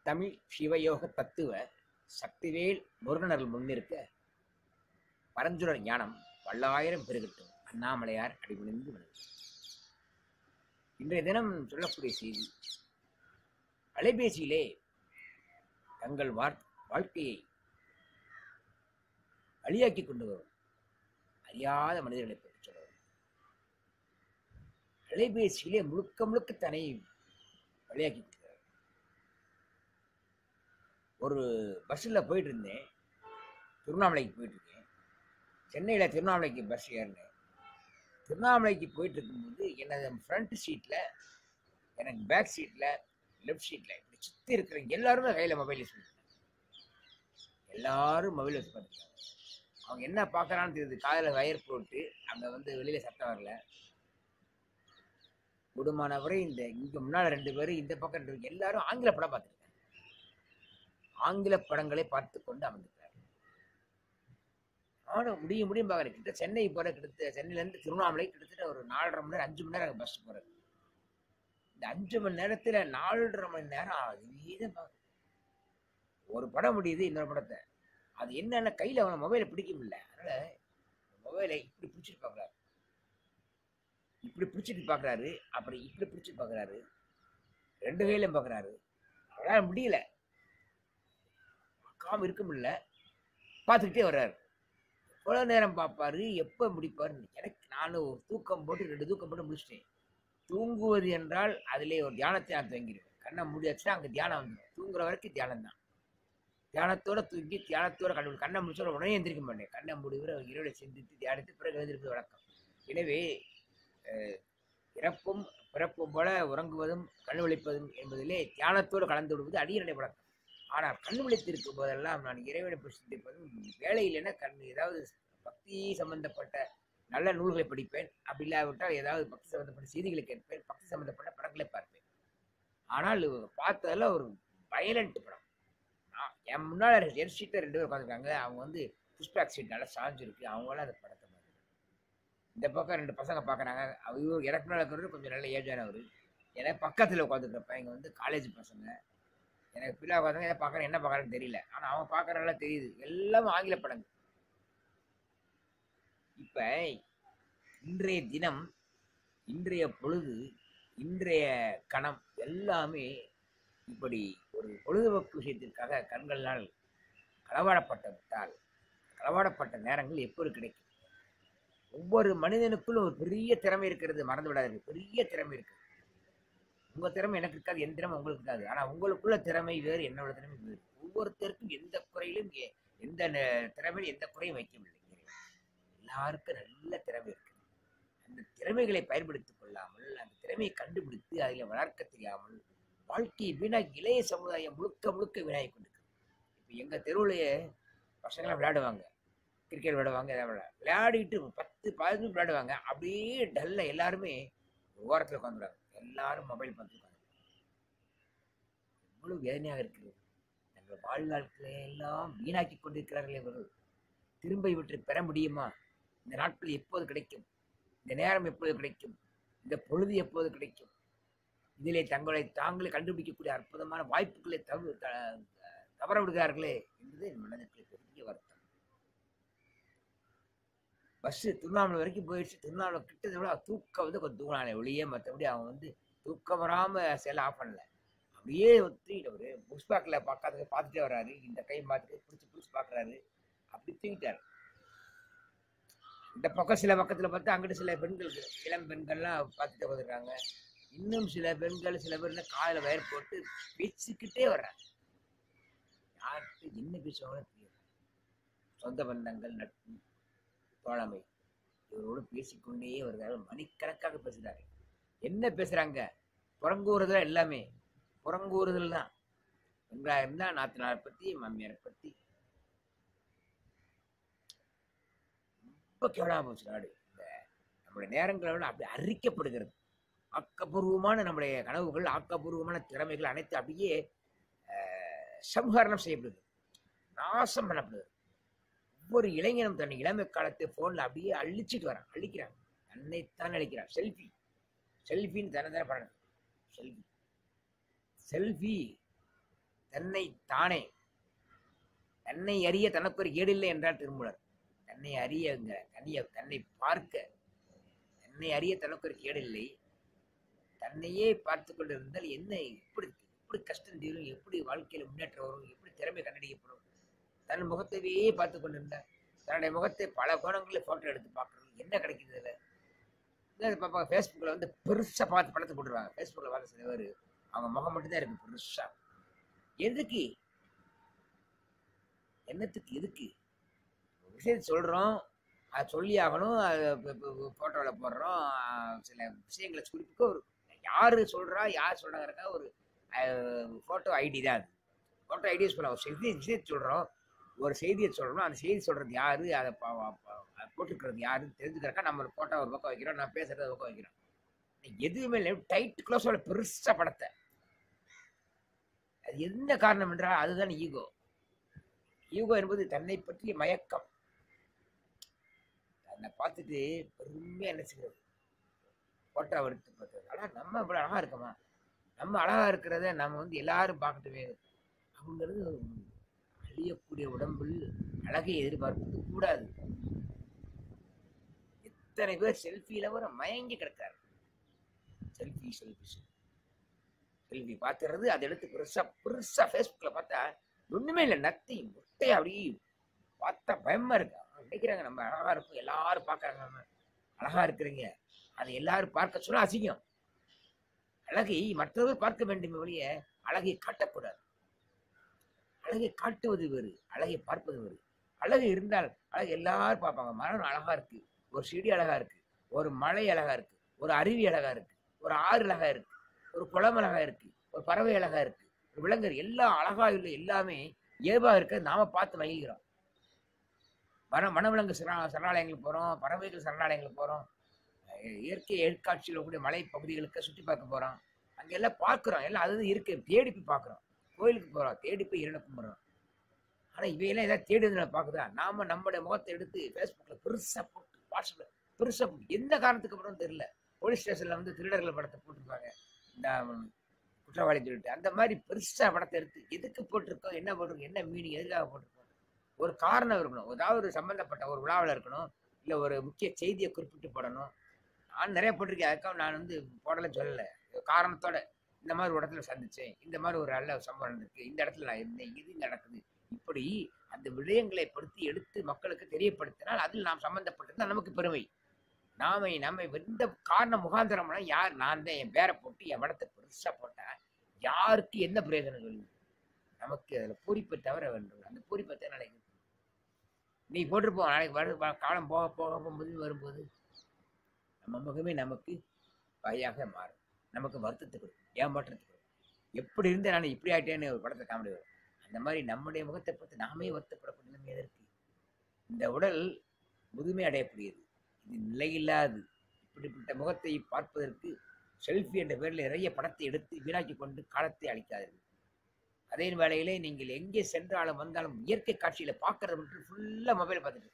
தமிழ் சிவயோக தத்துவ சக்திவேல் முருகனர்கள் முன்னிருக்க பரஞ்சுரர் ஞானம் பல்லாயிரம் பெருகட்டும் அண்ணாமலையார் அடிபணிந்து விழுது இன்றைய தினம் சொல்லக்கூடிய செய்தி அலைபேசியிலே தங்கள் வார் வாழ்க்கையை வழியாக்கி கொண்டு வரும் அறியாத மனிதர்களை பற்றி சொல்ல வரும். அலைபேசியிலே முழுக்க முழுக்க தன்னை வழியாக்கி கொடுக்கிறார் ஒரு பஸ்ஸில் போயிட்டு இருந்தேன் திருவண்ணாமலைக்கு போயிட்டு இருக்கேன் சென்னையில் திருவண்ணாமலைக்கு பஸ் ஏறினேன் திருவண்ணாமலைக்கு போயிட்டு இருக்கும்போது எனது ஃப்ரண்ட் சீட்டில் எனக்கு பேக் சீட்டில் லெஃப்ட் சீட்டில் இப்படி சுற்றி இருக்கிற எல்லாருமே கையில் மொபைல் யூஸ் பண்ணுறாங்க எல்லாரும் மொபைல் யூஸ் பண்ணுறாங்க அவங்க என்ன பார்க்குறான்னு தெரியுது காதில் வயர் போட்டு அங்கே வந்து வெளியில் சத்தம் வரல குடும்பமானவரை இந்த இங்கே முன்னால் ரெண்டு பேர் இந்த பக்கம் ரெண்டு பேர் எல்லாரும் ஆங்கில படம் பார்த்துருக்காங்க ஆங்கில படங்களை பார்த்து கொண்டு அமர்ந்திருக்காங்க நானும் முடியும் முடியும் பார்க்குறேன் கிட்ட சென்னை போகிற கிட்ட சென்னையிலேருந்து திருவண்ணாமலை கிட்டத்தட்ட ஒரு நாலரை மணி நேரம் அஞ்சு மணி நேரம் பஸ் போகிறது இந்த அஞ்சு மணி நேரத்தில் நாலரை மணி நேரம் இதே தான் பார்க்குறேன் ஒரு படம் முடியுது இன்னொரு படத்தை அது என்னென்ன கையில் அவனை மொபைலை பிடிக்க முடியல அதனால் மொபைலை இப்படி பிடிச்சிட்டு பார்க்குறாரு இப்படி பிடிச்சிட்டு பார்க்குறாரு அப்புறம் இப்படி பிடிச்சிட்டு பார்க்குறாரு ரெண்டு கையிலையும் பார்க்குறாரு அவரால் முடியல பார்க்காம இருக்க முடியல பார்த்துக்கிட்டே வர்றாரு எவ்வளோ நேரம் பார்ப்பாரு எப்போ முடிப்பாருன்னு எனக்கு நான் ஒரு தூக்கம் போட்டு ரெண்டு தூக்கம் போட்டு முடிச்சிட்டேன் தூங்குவது என்றால் அதிலே ஒரு தியானத்தை நான் தூங்கிடுவேன் கண்ணை முடியாச்சுன்னா அங்கே தியானம் வந்துடும் தூங்குற வரைக்கும் தியானம் தான் தியானத்தோட தூங்கி தியானத்தோட கண்ணு கண்ணை முடிச்சோட உடனே எந்திரிக்க மாட்டேன் கண்ணை முடிவுற இரவுல சிந்தித்து தியானித்து பிறகு எழுந்திருப்பது வழக்கம் எனவே அஹ், இறப்பும் பிறப்பும் போல உறங்குவதும் கண் விழிப்பதும் என்பதிலே தியானத்தோடு கலந்து விடுவது அடியனுடைய வழக்கம் ஆனால் கண் விழித்திருக்கும் போதெல்லாம் நான் இறைவனை பற்றி சிந்திப்பதும் வேலை இல்லைன்னா கண் ஏதாவது பக்தி சம்பந்தப்பட்ட நல்ல நூல்களை படிப்பேன் அப்படி இல்லாவிட்டால் ஏதாவது பக்தி சம்பந்தப்பட்ட செய்திகளை கேட்பேன் பக்தி சம்பந்தப்பட்ட படங்களை பார்ப்பேன் ஆனால் பார்த்ததில் ஒரு வயலண்ட் படம் நான் என் முன்னால் என் சீட்டில் ரெண்டு பேர் உட்காந்துருக்காங்க அவங்க வந்து புஷ்பேக் சீட் நல்லா சாஞ்சிருக்கு அவங்களாம் அந்த படத்தை பார்க்குறாங்க இந்த பக்கம் ரெண்டு பசங்க பார்க்குறாங்க அவர் இவர் எனக்கு மேலே இருக்கிறது கொஞ்சம் நல்ல ஏஜானவர் எனக்கு பக்கத்தில் உட்காந்துருக்கிறப்ப இங்கே வந்து காலேஜ் பசங்க எனக்கு பிள்ளை உட்காந்து எதை பார்க்குறேன் என்ன பார்க்குறேன்னு தெரியல ஆனால் அவன் பார்க்குறனால தெரியுது எல்லாம் ஆங்கில படங்கள் இப்போ இன்றைய தினம் இன்றைய பொழுது இன்றைய கணம் எல்லாமே இப்படி ஒரு பொழுதுபோக்கு விஷயத்திற்காக கண்களால் களவாடப்பட்ட விட்டால் களவாடப்பட்ட நேரங்கள் எப்போது கிடைக்கும் ஒவ்வொரு மனிதனுக்குள்ளும் ஒரு பெரிய திறமை இருக்கிறது மறந்து விடாதீர்கள் பெரிய திறமை இருக்கு உங்க திறமை எனக்கு இருக்காது என் திறமை உங்களுக்கு இருக்காது ஆனா உங்களுக்குள்ள திறமை வேறு என்னோட திறமை வேறு ஒவ்வொருத்தருக்கும் எந்த குறையிலும் எ- எந்த ந- திறமையிலும் எந்த குறையும் வைக்கவில்லை இறைவன். எல்லாருக்கும் நல்ல திறமை இருக்கு அந்த திறமைகளை பயன்படுத்திக் கொள்ளாமல் அந்த திறமையை கண்டுபிடித்து அதில் வளர்க்க தெரியாமல் வாழ்க்கையை வீணாக்கி இளைய சமுதாயம் முழுக்க முழுக்க வீணாகி கொண்டிருக்கு இப்போ எங்கள் தெருவுலையே பசங்களாம் விளையாடுவாங்க கிரிக்கெட் விளையாடுவாங்க எதாவது விளையாட விளையாடிட்டு பத்து பதினஞ்சு விளையாடுவாங்க அப்படியே டல்ல எல்லாருமே ஒரு ஓரத்தில் உட்காந்துருவாங்க எல்லாரும் மொபைல் பார்த்து உட்காந்து எவ்வளவு வேதனையாக இருக்குது தங்கள் வாழ்நாட்களை எல்லாம் வீணாக்கி கொண்டிருக்கிறார்கள் இவர்கள் திரும்ப இவற்றை பெற முடியுமா இந்த நாட்கள் எப்போது கிடைக்கும் இந்த நேரம் எப்போது கிடைக்கும் இந்த பொழுது எப்போது கிடைக்கும் இதிலே தங்களை தாங்களே கண்டுபிடிக்கக்கூடிய அற்புதமான வாய்ப்புகளை தவறு த- தவற விடுகிறார்களே என்பது என் மனதிற்கு பெரிய வருத்தம் பஸ்ஸு திருவண்ணாமலை வரைக்கும் போயிடுச்சு திருவண்ணாமலை கிட்டதை விட தூக்கம் வந்து கொஞ்சம் தூங்கினானே ஒளியே மற்றபடி அவன் வந்து தூக்கம் வராமல் செல்ல ஆஃப் பண்ணல அப்படியே தூக்கிட்டு ஒரு புஷ்பாக்கில் பார்க்காத பார்த்துட்டே வர்றாரு இந்த கை பார்த்துட்டு பிடிச்சி பிடிச்சி பார்க்குறாரு அப்படி தூக்கிட்டாரு இந்த பக்கம் சில பக்கத்தில் பார்த்தா அங்கிட்டு சில பெண்கள் இளம் பெண்கள்லாம் பார்த்துட்டு வந்துருக்காங்க இன்னும் சில பெண்கள் சில பேர்ல காதில் வயர் போட்டு பேசிக்கிட்டே வர்றாங்க யார்கிட்ட என்ன பேசுவாங்களோ தெரியாது சொந்த பந்தங்கள் நட்பு தோழமை இவரோடு பேசிக்கொண்டே வருகிறார்கள் மணிக்கணக்காக பேசுகிறாரு என்ன பேசுறாங்க புறங்கூறுதல் எல்லாமே புறங்கூறுதல் தான் பெண்களாக இருந்தால் நாத்தனாரை பற்றி மாமியாரை பற்றி ரொம்ப கேவலமாக போச்சு நாடு இந்த நம்முடைய நேரங்களை விட அப்படி அரிக்கப்படுகிறது ஆக்கப்பூர்வமான நம்முடைய கனவுகள் ஆக்கப்பூர்வமான திறமைகள் அனைத்து அப்படியே அஹ், சம்ஹரணம் செய்யப்படுது நாசம் பண்ணப்படுது ஒவ்வொரு இளைஞனும் தன் இளமை காலத்தை ஃபோனில் அப்படியே அழிச்சிட்டு வரான் அழிக்கிறான் தன்னைத்தான் அழிக்கிறான் செல்ஃபி செல்ஃபின்னு தானே தானே பண்ணணும் செல்ஃபி செல்ஃபி தன்னை தானே தன்னை அறிய தனக்கு ஒரு கேடில்லை என்றால் திருமூலர் தன்னை அறியங்க தன்னை தன்னை பார்க்க தன்னை அறிய தனக்கு ஒரு கேடில்லை தன்னையே பார்த்து கொண்டிருந்தால் என்ன எப்படி எப்படி கஷ்டம் தீரும் எப்படி வாழ்க்கையில முன்னேற்றம் வரும் எப்படி திறமை கண்டறியப்படும் தன் முகத்தையே பார்த்து கொண்டிருந்தார் தன்னுடைய முகத்தை பல கோணங்களில் ஃபோட்டோ எடுத்து பார்க்கறது என்ன கிடைக்குது அதில் இதான் பார்ப்பாங்க ஃபேஸ்புக்கில் வந்து பெருசாக பார்த்து படத்தை போட்டுருவாங்க ஃபேஸ்புக்கில் பார்த்த சில பேர் அவங்க முகம் மட்டும்தான் இருக்கு பெருசாக எதுக்கு என்னத்துக்கு எதுக்கு ஒரு விஷயத்தை சொல்கிறோம் அதை சொல்லி ஆகணும் அது ஃபோட்டோவில் போடுறோம் அஹ் சில விஷயங்களை குறிப்புக்கு ஒரு யார் சொல்கிறா யார் சொல்கிறாங்கிறக்கா ஒரு ஃபோட்டோ ஐடி தான் அது ஃபோட்டோ ஐடியா சொல்லலாம் ஒரு செய்தி விஷயத்தை சொல்கிறோம் ஒரு செய்தியை சொல்கிறோம் அந்த செய்தி சொல்கிறது யார் அதை ப- ப- அதை போட்டுக்கிறது யாருன்னு தெரிஞ்சுக்கிறக்கா நம்ம ஃபோட்டோ ஒரு பக்கம் வைக்கிறோம் நான் பேசுகிறத ஒரு பக்கம் வைக்கிறோம் எதுவுமே இல்லை டைட் க்ளோஸோட பெருசாக படத்தை அது என்ன காரணம் என்றால் அதுதான் ஈகோ ஈகோ என்பது தன்னை பற்றிய மயக்கம் தன்னை பார்த்துட்டு பெருமையாக நினைச்சுக்கிறது ஃபோட்டோ எடுத்து பார்த்தது ஆனால் நம்ம இவ்வளோ அழகாக இருக்கோமா நம்ம அழகாக இருக்கிறத நம்ம வந்து எல்லாரும் பார்க்கட்டுமே அவங்கிறது அழியக்கூடிய உடம்பில் அழகை எதிர்பார்ப்பது கூடாது எத்தனை பேர் செல்ஃபியில் வர மயங்கி கிடக்காரு செல்ஃபி செல்ஃபி செல்ஃபி பார்த்துறது அதை எடுத்து பெருசா பெருசா ஃபேஸ்புக்கில் பார்த்தா ஒண்ணுமே இல்லை நத்தி முட்டை அப்படியே பார்த்தா பயமா இருக்கு அவங்க நினைக்கிறாங்க நம்ம அழகா இருக்கும் எல்லாரும் பார்க்கறாங்க நம்ம அழகா இருக்கிறீங்க அதை எல்லாரும் பார்க்க சொன்னா அசிங்கம் அழகை மற்றவர்கள் பார்க்க வேண்டுமே ஒழிய அழகை காட்டக்கூடாது அழகை காட்டுவது வேறு அழகை பார்ப்பது வேறு அழகு இருந்தால் அழகு எல்லாரும் பார்ப்பாங்க மரம் அழகா இருக்கு ஒரு செடி அழகா இருக்கு ஒரு மலை அழகா இருக்கு ஒரு அருவி அழகா இருக்கு ஒரு ஆறு அழகா இருக்கு ஒரு குளம் அழகா இருக்கு ஒரு பறவை அழகா இருக்கு ஒரு விலங்கர் எல்லாம் அழகா இல்லை எல்லாமே இயல்பா இருக்க நாம பார்த்து மகிழ்கிறோம் வன வனவிலங்கு சரணா சரணாலயங்களுக்கு போறோம் பறவைகள் சரணாலயங்களுக்கு போறோம் அஹ் இயற்கை எழிற்காட்சியில் கூடிய மலை பகுதிகளுக்கு சுற்றி பார்க்க போறோம் அங்க எல்லாம் பார்க்குறோம் எல்லாம் அது இருக்கு தேடி போய் பார்க்குறோம் கோயிலுக்கு போறோம் தேடி போய் இரண கும்பிட்றோம் ஆனா இவையெல்லாம் ஏதாவது தேடுதல பார்க்குதா நாம நம்மளுடைய முகத்தை எடுத்து ஃபேஸ்புக்ல பெருசா போட்டு வாட்ஸ்அப்ல பெருசா போட்டு எந்த காரணத்துக்கு அப்புறம் தெரியல போலீஸ் ஸ்டேஷன்ல வந்து திருடர்கள் படத்தை போட்டிருப்பாங்க இந்த ம், குற்றவாளி சொல்லிட்டு அந்த மாதிரி பெருசா படத்தை எடுத்து எதுக்கு போட்டிருக்கோம் என்ன போட்டிருக்கோம் என்ன மீனிங் எதுக்காக போட்டிருக்கோம் ஒரு காரணம் இருக்கணும் ஏதாவது ஒரு சம்பந்தப்பட்ட ஒரு விழாவில் இருக்கணும் இல்லை ஒரு முக்கிய செய்தியை குறிப்பிட்டு போடணும் நான் நிறைய போட்டிருக்கேன் அதுக்காக நான் வந்து போடலை சொல்லலை ஒரு காரணத்தோட இந்த மாதிரி ஒரு இடத்துல சந்திச்சேன் இந்த மாதிரி ஒரு நல்ல சம்பவம் நடந்திருக்கு இந்த இடத்துல நான் இருந்தேன் இது நடக்குது இப்படி அந்த விடயங்களை படுத்தி எடுத்து மக்களுக்கு தெரியப்படுத்தினால் அதில் நாம் சம்பந்தப்பட்டிருந்தால் நமக்கு பெருமை நாம நம்ம எந்த காரண முகாந்திரம்னா யார் நான் தான் என் பேரை போட்டு என் படத்தை பெருசா போட்டேன் யாருக்கு என்ன பிரயோஜனம் சொல்லுங்க நமக்கு அதில் பூரிப்பை தவிர வேண்டும் அந்த பூரிப்பை தான் நாளைக்கு நீ போட்டிருப்போம் நாளைக்கு வரு வ- காலம் போக போக போகும்போது வரும்போது நம்ம முகமே நமக்கு பையாக மாறும் நமக்கு வருத்தத்தை கொடுக்கும் ஏமாற்றத்தை கொடுக்கும் எப்படி இருந்தேன் நான் இப்படி ஆயிட்டேன்னு ஒரு படத்தை காமெடி வரும் அந்த மாதிரி நம்முடைய முகத்தை பார்த்து நாமே வருத்தப்படக்கூடிய நிலைமை எதற்கு இந்த உடல் முதுமை அடையக்கூடியது இது நிலையில்லாது இப்படிப்பட்ட முகத்தை பார்ப்பதற்கு செல்ஃபி என்ற பேரில் நிறைய படத்தை எடுத்து வீணாக்கி கொண்டு காலத்தை அழிக்காதீர்கள் அதே வேளையிலே நீங்கள் எங்கே சென்றாலும் வந்தாலும் இயற்கை காட்சியில பார்க்கறது மட்டும் ஃபுல்லா மொபைல் பார்த்துட்டு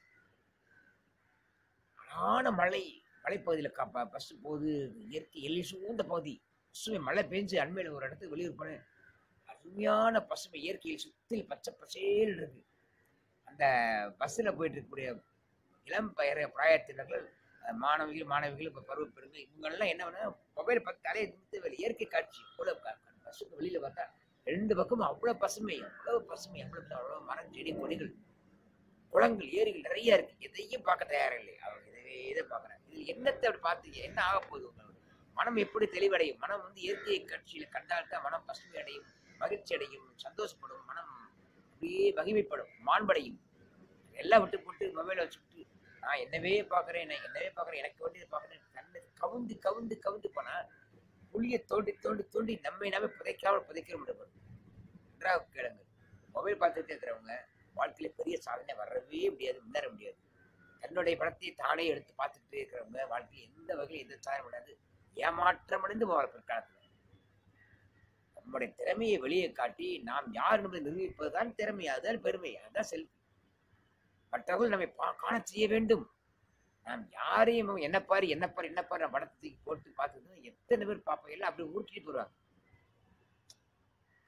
அழகான மலை மலைப்பகுதியில் பஸ் போகுது இயற்கை எல்லை சூழ்ந்த பகுதி பசுமை மழை பெஞ்சு அண்மையில் ஒரு இடத்துக்கு வெளியூர் போனேன் அருமையான பசுமை இயற்கையில் சுற்றில் பச்சை பசேல் இருக்கு அந்த பஸ்ஸில் போயிட்டு இருக்கக்கூடிய இளம் பயிர பிராயத்தினர்கள் அஹ், மாணவிகள் மாணவிகள் இப்போ பருவ பெருங்க இவங்கெல்லாம் என்ன பண்ணா மொபைல் பார்த்து தலையை நிறுத்து வெளி இயற்கை காட்சி கூட பஸ்ஸுக்கு வெளியில பார்த்தா ரெண்டு பக்கமும் அவ்வளவு பசுமை அவ்வளவு பசுமை அவ்வளவு அவ்வளவு மரம் செடி கொடிகள் குளங்கள் ஏரிகள் நிறைய இருக்கு எதையும் பார்க்க தயாரில்லை அவங்க இதவே இதை பார்க்குறாங்க இதில் என்னத்தை அப்படி பார்த்து என்ன ஆக போகுது உங்களுக்கு மனம் எப்படி தெளிவடையும் மனம் வந்து இயற்கை காட்சியில கண்டால்தான் மனம் பசுமை அடையும் மகிழ்ச்சி அடையும் சந்தோஷப்படும் மனம் அப்படியே மகிமைப்படும் மாண்படையும் எல்லாம் விட்டு போட்டு மொபைலை வச்சுட்டு நான் என்னவே பார்க்குறேன் நான் என்னவே பார்க்குறேன் எனக்கு வேண்டியதை பார்க்குறேன் கண்ணு கவுந்து கவுந்து கவுந்து போனா புளியை தோண்டி தோண்டி தோண்டி நம்மை நாமே புதைக்காமல் புதைக்கிற முடியும் நன்றாக கேளுங்க மொபைல் பார்த்துட்டே இருக்கிறவங்க வாழ்க்கையில பெரிய சாதனை வரவே முடியாது முன்னேற முடியாது தன்னுடைய படத்தை தானே எடுத்து பார்த்துட்டு இருக்கிறவங்க வாழ்க்கையில் எந்த வகையில் எந்த சாதனை முடியாது ஏமாற்றமடைந்து போவார் பிற்காலத்தில் நம்முடைய திறமையை வெளியே காட்டி நாம் யார் என்பதை நிரூபிப்பதுதான் திறமை அதுதான் பெருமை அதுதான் செல்வி மற்றவர்கள் நம்மை பா- காணச் செய்ய வேண்டும் நாம் யாரையும் என்ன பாரு என்ன பாரு என்ன பாரு படத்தை தூக்கி போட்டு பார்த்தது எத்தனை பேர் பார்ப்போம் எல்லாம் அப்படி ஊட்டிட்டு போடுவாங்க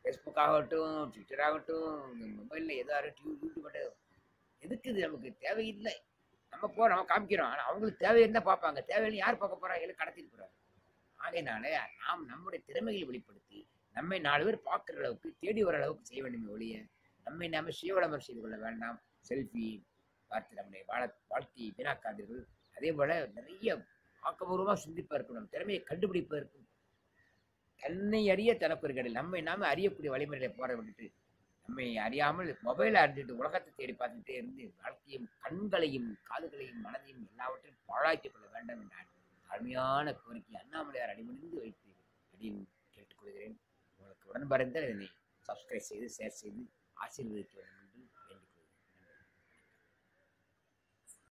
ஃபேஸ்புக் ஆகட்டும் ட்விட்டர் ஆகட்டும் மொபைலில் எதாவது டியூப் யூடியூப் ஆகட்டும் எதுக்கு இது நமக்கு தேவையில்லை நம்ம போகிறோம் நம்ம காமிக்கிறோம் ஆனால் அவங்களுக்கு தேவை இருந்தால் பார்ப்பாங்க தேவையில்லை யார் பார்க்க போகிறாங்க எல்லாம் கடத்திட்டு போகிறாங்க ஆகையினால நாம் நம்முடைய திறமைகளை வெளிப்படுத்தி நம்மை நாலு பேர் பார்க்குற அளவுக்கு தேடி வர அளவுக்கு செய்ய வேண்டுமே ஒழிய நம்மை நாம சுயவளமர் செய்து கொள்ள வேண்டாம் செல்ஃபி பார்த்து நம்முடைய வாழ வாழ்க்கையை வீணாக்காதீர்கள் அதே போல நிறைய ஆக்கபூர்வமாக சிந்திப்பதற்கும் திறமையை கண்டுபிடிப்பதற்கும் தன்னை அறிய தனப்பெருக்கடல் நம்மை நாம அறியக்கூடிய வழிமுறைகளை போற விட்டுட்டு நம்மை அறியாமல் மொபைலை அறிஞ்சிட்டு உலகத்தை தேடி பார்த்துட்டே இருந்து வாழ்க்கையும் கண்களையும் காதுகளையும் மனதையும் எல்லாவற்றையும் பாழாக்கிக் கொள்ள வேண்டும் என்ற அருமையான கோரிக்கை அண்ணாமலையார் அடிமணிந்து வைத்து அப்படின்னு கேட்டுக்கொள்கிறேன் உங்களுக்கு உடன் பறந்தால் இதனை சப்ஸ்கிரைப் செய்து ஷேர் செய்து ஆசீர்வதிக்க வேண்டும்